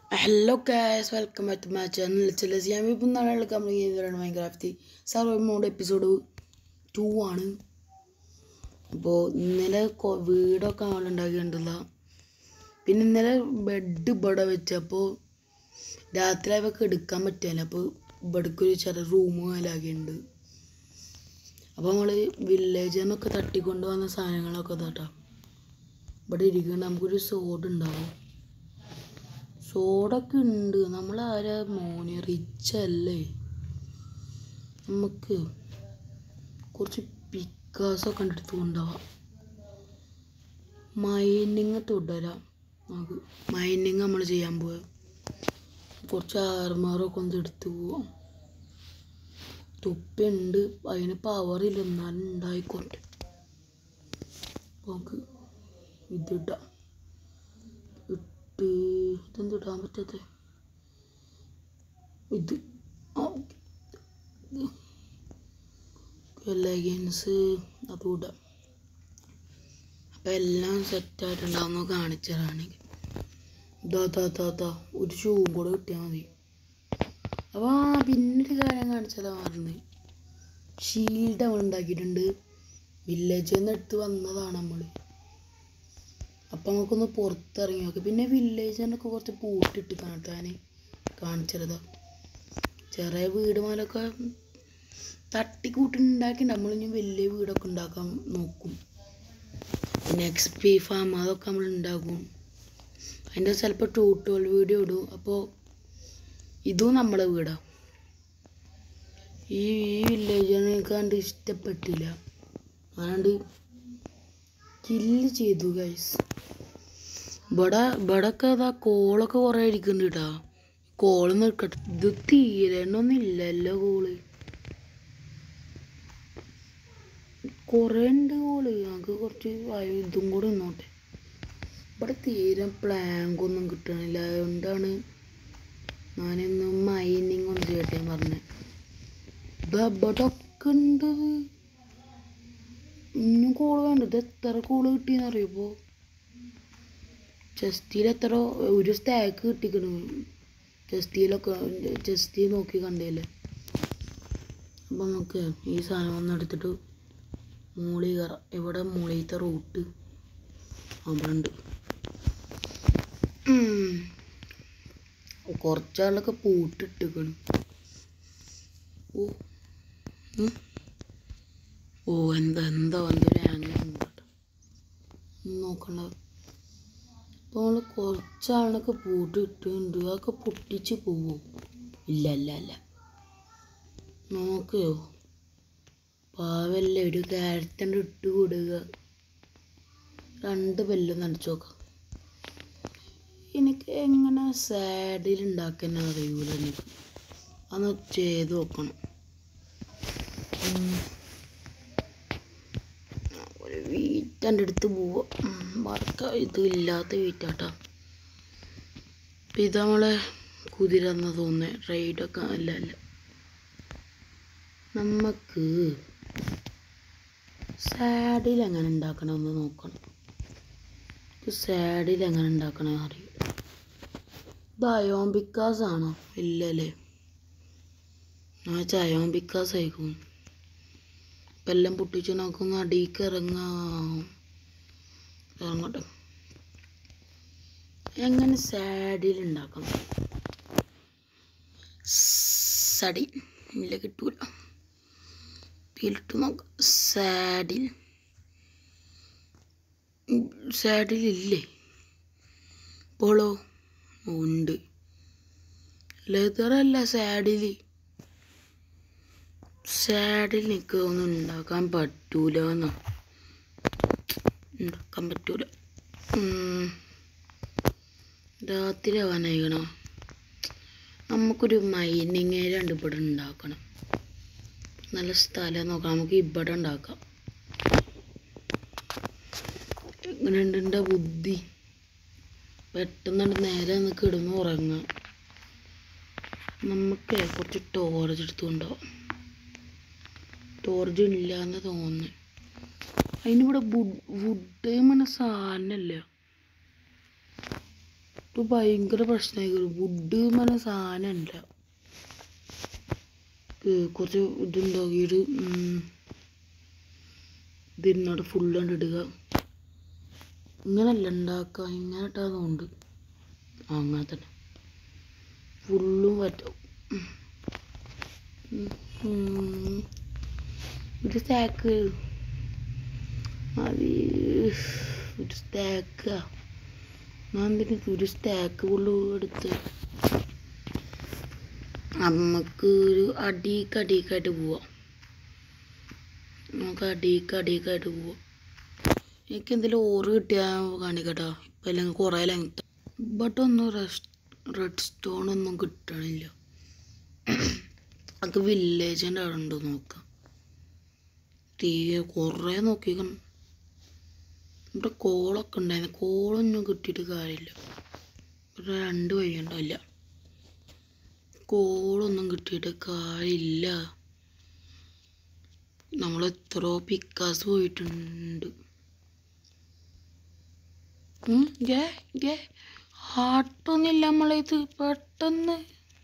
Hello guys welcome back to my channel ചില ഞാൻ ഇപ്പം നാളെ നമ്മൾ ചെയ്തതാണ് Minecraft survive mode episode two ആണ് അപ്പോൾ ഇന്നലെ കൊ- വീടൊക്കെ നമ്മൾ ഉണ്ടാക്കിയിട്ടുണ്ടല്ല പിന്നെ ഇന്നലെ ബെഡ് ഇവിടെ വെച്ചപ്പോൾ രാത്രി അവർക്ക് എടുക്കാൻ പറ്റില്ല അപ്പോൾ ഇവിടേക്ക് ഒരു ചെറിയ റൂം മേലാക്കിയിട്ടുണ്ട് അപ്പോൾ നമ്മൾ വില്ലേജിൽ നിന്നൊക്കെ തട്ടിക്കൊണ്ട് വന്ന സാധനങ്ങളൊക്കെ ഇതാട്ടോ ഇവിടെ ഇരിക്കുന്നുണ്ട് നമുക്കൊരു സോഡ് ഉണ്ടാവും സോഡൊക്കെ ഉണ്ട് നമ്മൾ ആരാ മോനെ റിച്ച് അല്ലേ നമുക്ക് കുറച്ച് പിക്കാസൊക്കെ എടുത്ത് കൊണ്ടുപോവാം മൈനിങ് തുടരാം നമുക്ക് മൈനിങ് നമ്മൾ ചെയ്യാൻ പോവാം കുറച്ച് ആർമാറൊക്കെ ഒന്ന് എടുത്ത് പോവാം തുപ്പുണ്ട് അതിന് പവറില്ല എന്നാലും ഉണ്ടായിക്കോട്ടെ നമുക്ക് ഇതിടാം ഇട്ട് ഇതെന്ത് ഇടാൻ പറ്റാത്ത ഇത് ലെഗൻസ് അതും ഇടാം അപ്പം എല്ലാം സെറ്റായിട്ടുണ്ടാവുന്ന കാണിച്ചതാണെങ്കിൽ ഇതാ താ താ താ ഒരു ഷൂ കൂടെ കിട്ടിയാൽ മതി അപ്പോൾ ആ പിന്നൊരു കാര്യം കാണിച്ചതാ മറന്ന് ഷീൽഡ് നമ്മൾ ഉണ്ടാക്കിയിട്ടുണ്ട് വില്ലേജിൽ നിന്ന് എടുത്ത് വന്നതാണ് നമ്മൾ അപ്പം നമുക്കൊന്ന് പുറത്തിറങ്ങി നോക്കാം പിന്നെ വില്ലേജിനൊക്കെ കുറച്ച് പൂട്ടിട്ട് കാട്ടാൻ കാണിച്ചതാ ചെറിയ വീട് മുതലൊക്കെ തട്ടിക്കൂട്ടുണ്ടാക്കി നമ്മളിനി വലിയ വീടൊക്കെ ഉണ്ടാക്കാൻ നോക്കും പിന്നെ എക്സ് പി ഫാം അതൊക്കെ നമ്മൾ ഉണ്ടാക്കും അതിൻ്റെ ചിലപ്പോൾ ട്യൂട്ടോൾ വീഡിയോ ഇടും അപ്പോൾ ഇതും നമ്മളെ വീടാണ് ഈ ഈ വില്ലേജിനെ എനിക്ക് കണ്ട് ഇഷ്ടപ്പെട്ടില്ല അതുകൊണ്ട് കില്ല് ചെയ്തു ഗൈസ് ഇവിടെ ഇവിടൊക്കെ ഇതാ കോളൊക്കെ കുറേ ഇരിക്കുന്നുണ്ട് കേട്ടാ കോള് നിൽക്കട്ടെ ഇത് തീരണൊന്നും ഇല്ലല്ലോ കോള് കുറേ ഉണ്ട് കോള് ഞങ്ങൾക്ക് കുറച്ച് വയ- ഇതും കൂടെ ഇന്നോട്ടെ ഇവിടെ തീരെ പ്ലാങ്ക് ഒന്നും കിട്ടണില്ല അതുകൊണ്ടാണ് ഞാനിന്ന് മൈനിങ് ഒന്ന് ചെയ്യട്ടെ പറഞ്ഞത് ഇവിടെ ഒക്കെ ഉണ്ട് ഇനിയും കോള് വേണ്ട ഇത് എത്ര കോള് കിട്ടിയെന്ന് അറിയുമ്പോൾ ചെസ്റ്റിയിൽ എത്ര ഒരു സ്റ്റാക്ക് കിട്ടിക്കണു ചെസ്റ്റിയിലൊക്കെ ചെസ്റ്റി നോക്കി കണ്ടേല്ലേ അപ്പം നമുക്ക് ഈ സാധനം ഒന്ന് എടുത്തിട്ട് മൂളി കയറാം ഇവിടെ മൂളിയത്തെ റൂട്ട് അവിടെ ഉണ്ട് കുറച്ചാളൊക്കെ പൂട്ടിട്ടിക്കണ് ഓ ഉം. ഓ എന്താ എന്താ എന്തൊരു ആംഗിൾ നോക്കണ്ട അപ്പോൾ നമ്മൾ കുറച്ചാളൊക്കെ പൂട്ടി ഇട്ടുണ്ട് അതൊക്കെ പൊട്ടിച്ച് പോവും ഇല്ല ഇല്ല ഇല്ല നോക്കയോ പാവല്ലേ ഒരു ക്യാരറ്റൻ്റെ ഇട്ട് കൊടുക്കുക രണ്ട് ബെല്ലൊന്ന് അടിച്ചു നോക്കാം എനിക്ക് എങ്ങനെ സാഡിൽ ഉണ്ടാക്കാൻ അറിയൂല എനിക്ക് അതൊന്ന് ചെയ്ത് നോക്കണം ഉം. ഒരു വീറ്റൻ്റെ അടുത്ത് പോവാം വറുക്ക ഇത് ഇല്ലാത്ത വീറ്റാട്ടാ അപ്പം ഇത് നമ്മളെ കുതിര എന്ന് തോന്നുന്നത് റൈഡൊക്കെ അല്ല അല്ല നമുക്ക് സാഡിൽ എങ്ങനെ ഉണ്ടാക്കണമെന്ന് നോക്കണം സാഡിൽ എങ്ങനെ ഉണ്ടാക്കണം അറിയും ബയോംബിക്കാസ് ആണോ ഇല്ലല്ലേ ആ ചയോംബിക്കാസ് ആയിരിക്കും ഇപ്പം എല്ലാം പൊട്ടിച്ച് നോക്കുന്ന അടിയിക്ക് ഇറങ്ങാം ഇറങ്ങട്ടെ എങ്ങനെ സാഡിൽ ഉണ്ടാക്കണം സടി ഇല്ല കിട്ടൂല ഇതിലിട്ട് നോക്കാം സാഡിൽ സാഡിൽ ഇല്ലേ പോളോ ഉണ്ട് ലെതറല്ല സാഡിൽ സാഡിൽ എനിക്ക് ഒന്നും ഉണ്ടാക്കാൻ പറ്റൂല എന്നാ ഉണ്ടാക്കാൻ പറ്റൂല ഉം. രാത്രി ആവാനായിക്കണോ നമുക്കൊരു മൈനിങ് രണ്ട് ഇവിടെ ഉണ്ടാക്കണം നല്ല സ്ഥലം നോക്കാം നമുക്ക് ഇവിടെ ഉണ്ടാക്കാം എങ്ങനെയുണ്ട് എൻ്റെ ബുദ്ധി പെട്ടെന്ന് നേരെ ഒന്ന് കിടന്ന് ഉറങ്ങാം നമുക്ക് കുറച്ച് ടോർച്ച് എടുത്തുകൊണ്ടോ ടോർച്ച് ഇല്ല എന്ന് തോന്നുന്നു അതിനിവിടെ വുഡ് ഇങ്ങനെ സാധനമല്ല ഇത് ഭയങ്കര പ്രശ്നമായി വുഡ് പറഞ്ഞ സാധനമല്ല ഏ, കുറച്ച് ഇതുണ്ടാക്കിയിട്ട് ഇതിനോട് ഫുള്ള് കണ്ടിടുക ഇങ്ങനല്ല ഉണ്ടാക്കുക ഇങ്ങനെ ഇട്ടാതുകൊണ്ട് അങ്ങനെ തന്നെ ഫുള്ളും പറ്റും ഉം. ഒരു സ്റ്റാക്ക് അത് ഒരു സ്റ്റാക്കാ ഞാൻ എന്തിനു ഒരു സ്റ്റാക്ക് ഫുള്ള് എടുത്ത് നമുക്ക് ഒരു അടിക്ക് അടിക്കായിട്ട് പോവാം നമുക്ക് അടിക്ക് അടിക്കായിട്ട് പോവാം എനിക്ക് എന്തെങ്കിലും ഓറ് കിട്ടിയാൽ കാണിക്കട്ടോ ഇപ്പം അല്ലെങ്കിൽ കുറേ ലെങ്ത് ബട്ട് ഒന്നും റെഡ് സ്റ്റോൺ ഒന്നും കിട്ടണില്ല അത് വില്ലേജിൻ്റെ അവിടെ ഉണ്ടോ നോക്കാം തീരെ കുറേ നോക്കിക്കണം ഇവിടെ കോളൊക്കെ ഉണ്ടായിരുന്നു കോളൊന്നും കിട്ടിയിട്ട് കാര്യമില്ല ഒരു രണ്ട് വഴി ഉണ്ടാവില്ല കോളൊന്നും കിട്ടിയിട്ട് കാര്യമില്ല നമ്മൾ എത്രയോ പിക്കാസ് പോയിട്ടുണ്ട് ഉം, ഗേ ഗേ ഹാർട്ടൊന്നുമില്ല നമ്മളിത് പെട്ടെന്ന്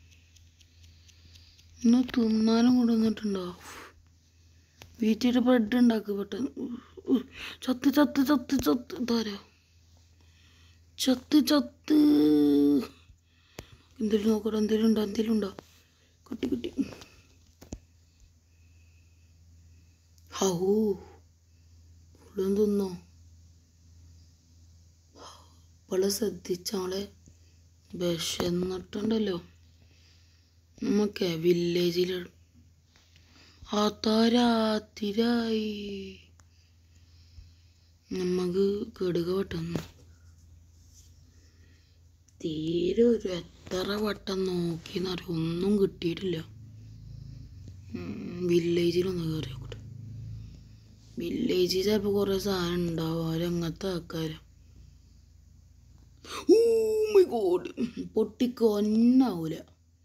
ഇന്ന് തിന്നാനും കൊണ്ടുവന്നിട്ടുണ്ടോ വീട്ടിൽ ബ്രെഡ് ഉണ്ടാക്കി പെട്ടെന്ന് ഉ, ഉ, ചത്ത് ചത്ത് ചത്ത് ചത്ത് ഇതാരാ ചത്ത് ചത്ത് എന്തേലും നോക്കട്ടെ എന്തേലും ഉണ്ടോ എന്തേലും ഉണ്ടോ കിട്ടി കിട്ടി ഹൗ ഫുള്ളും തിന്നോ അവളെ ശ്രദ്ധിച്ചവളെ വിശന്നിട്ടുണ്ടല്ലോ നമുക്ക് വില്ലേജിൽ ആത്താരാത്തിരായി നമുക്ക് കെടുക പെട്ടെന്ന് തീരെ ഒരു എത്ര വട്ടം നോക്കിന്നറിയ ഒന്നും കിട്ടിയിട്ടില്ല വില്ലേജിലൊന്ന് കയറി നോക്കട്ടെ വില്ലേജിൽ ചിലപ്പോൾ കുറേ സാധനം ഉണ്ടാവും അവരങ്ങനത്തെ ആൾക്കാരാ ഓ മൈ ഗോഡ് പൊട്ടിക്കൊന്നാവൂല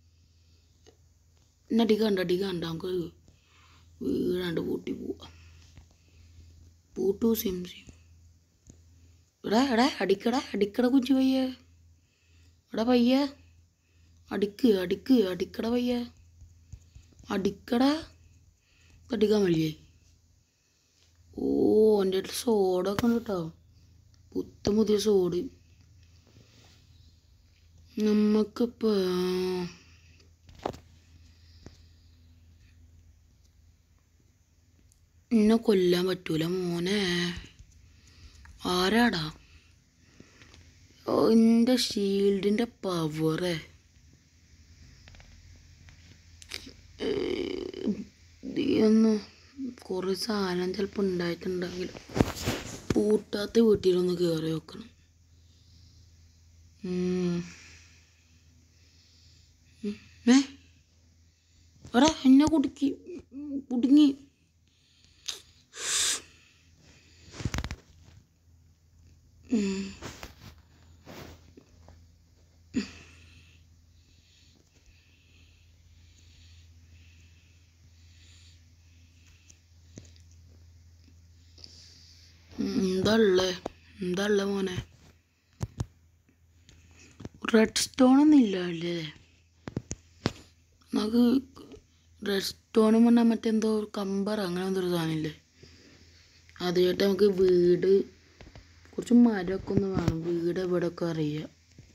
അടിക്കണ്ട അടിക്കണ്ട നമുക്ക് വീടാണ്ട് പൂട്ടി പോവാം പൂട്ടു സിം സിം എടാ എടാ അടിക്കടാ അടിക്കട കുഞ്ചു പയ്യ എടാ പയ്യ അടിക്ക് അടിക്ക് അടിക്കട പയ്യ അടിക്കട അടിക്കാൻ വലിയേ ഓ എൻ്റെ അടുത്ത് സോഡൊക്കെ ഉണ്ട് കേട്ടോ പുത്തൻ പുതിയ സോഡ് നമുക്കിപ്പോൾ എന്നെ കൊല്ലാൻ പറ്റൂല മോനെ ആരാടാ ഓ എൻ്റെ ഷീൽഡിൻ്റെ പവറേ ഒന്ന് കുറേ സാധനം ചിലപ്പോൾ ഉണ്ടായിട്ടുണ്ടെങ്കിൽ പൂട്ടാത്ത വീട്ടിലൊന്ന് കയറി വെക്കണം ഉം. ഉം. ഏ എടാ എന്നെ കുടുക്കി കുടുങ്ങി ഉം. ഉം, എന്താ ഉള്ളേ എന്താ ഉള്ളേ മോനെ റെഡ് സ്റ്റോൺ ഒന്നും ഇല്ല അല്ലേ നമുക്ക് റെഡ് സ്റ്റോൺ പറഞ്ഞാൽ മറ്റെന്തോ ഒരു കമ്പർ അങ്ങനെ എന്തോ ഒരു സാധനമില്ലേ ആദ്യമായിട്ട് നമുക്ക് വീട് കുറച്ച് മരമൊക്കെ ഒന്ന് വേണം വീട് എവിടെയൊക്കെ അറിയാം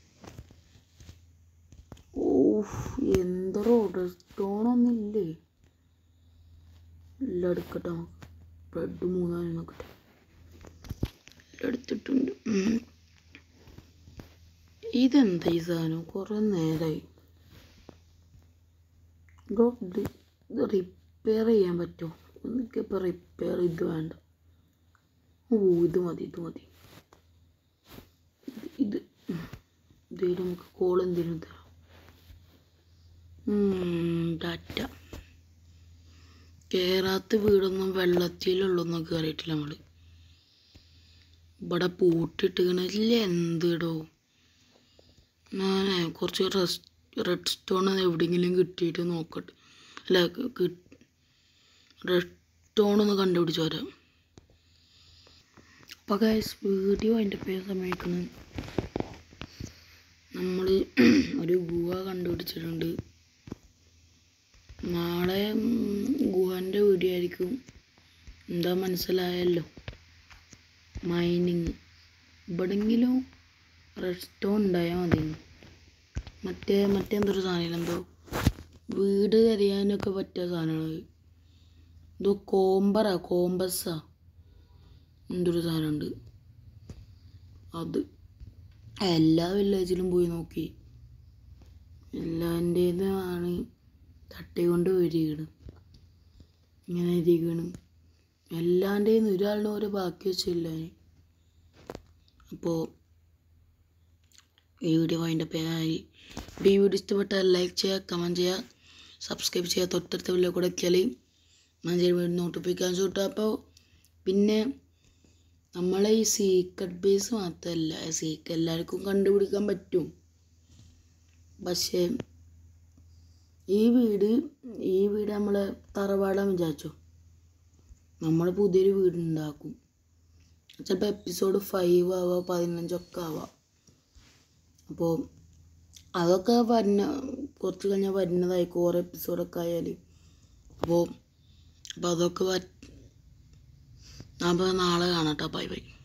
ഓ എന്തോ റെഡ് സ്റ്റോൺ ഒന്നും ഇല്ലേ എല്ലാം എടുക്കട്ടെ നമുക്ക് ബ്രെഡ് മൂന്നാലും നോക്കട്ടെ എല്ലാം എടുത്തിട്ടുണ്ട് ഉം. ഇതെന്താ ഈ സാധനം കുറേ നേരമായി ബ്രോ ഇത് റിപ്പയർ ചെയ്യാൻ പറ്റുമോ എനിക്കിപ്പോൾ റിപ്പയർ ഇത് വേണ്ട ഓ ഇത് മതി ഇത് മതി ഇത് ഇത് ഇതിൽ നമുക്ക് കോൾ എന്തെങ്കിലും തരാം ഡാറ്റ കയറാത്ത വീടൊന്നും വെള്ളത്തിലുള്ളൊന്നും കയറിയിട്ടില്ല നമ്മൾ ഇവിടെ പൂട്ടിട്ടിക്കണില്ല എന്തിടോ ഞാൻ കുറച്ച് റെസ്റ്റ് റെഡ് സ്റ്റോൺ എവിടെയെങ്കിലും കിട്ടിയിട്ട് നോക്കട്ടെ അല്ല റെഡ് സ്റ്റോൺ ഒന്ന് കണ്ടുപിടിച്ച് വരാം അപ്പോൾ ഗൈസ് വീഡിയോ അതിൻ്റെ പേര് സമയക്കുന്നത് അടിച്ചിട്ടുണ്ട് നാളെ ഉം, ഗുഹൻ്റെ വീഡിയോ ആയിരിക്കും എന്താ മനസ്സിലായല്ലോ മൈനിങ് ഇവിടെങ്കിലും റെഡ് സ്റ്റോൺ ഉണ്ടായാൽ മതി മറ്റേ മറ്റേ എന്തൊരു സാധനം എന്തോ വീട് എറിയാനൊക്കെ പറ്റിയ സാധനമാണ് എന്തോ കോമ്പറാ കോമ്പസാ എന്തൊരു സാധനമുണ്ട് അത് എല്ലാ വില്ലേജിലും പോയി നോക്കി എല്ലാൻ്റേതാണ് തട്ടിക്കൊണ്ട് വരികയാണ് ഇങ്ങനെ ഇരിക്കണം എല്ലാൻ്റെയും ഒരാളിനും ഒരു ബാക്കി വെച്ചില്ല അപ്പോൾ ഈ വീഡിയോ അതിൻ്റെ പേരായി ഈ വീഡിയോ ഇഷ്ടപ്പെട്ടാൽ ലൈക്ക് ചെയ്യുക കമൻറ്റ് ചെയ്യുക സബ്സ്ക്രൈബ് ചെയ്യുക തൊട്ടടുത്ത വീഡിയോ കൂടെ എത്തിയാൽ ഞാൻ ചെയ്യുമ്പോൾ നോട്ടിഫിക്കേഷൻ കിട്ടും അപ്പോൾ പിന്നെ നമ്മളെ ഈ സീക്രട്ട് ബേസ് മാത്രമല്ല സീക്രട്ട് എല്ലാവർക്കും കണ്ടുപിടിക്കാൻ പറ്റും പക്ഷേ ഈ വീട് ഈ വീട് നമ്മൾ തറവാടാൻ വിചാരിച്ചു നമ്മൾ പുതിയൊരു വീട് ഉണ്ടാക്കും ചിലപ്പോൾ എപ്പിസോഡ് ഫൈവ് ആവാം പതിനഞ്ചൊക്കെ ആവാം അപ്പോൾ അതൊക്കെ വരുന്ന കുറച്ച് കഴിഞ്ഞാൽ വരുന്നതായിരിക്കും ഓരോ എപ്പിസോഡൊക്കെ ആയാൽ അപ്പോൾ അപ്പോൾ അതൊക്കെ വ അപ്പോൾ നാളെ കാണാം കേട്ടോ ബൈ ബൈ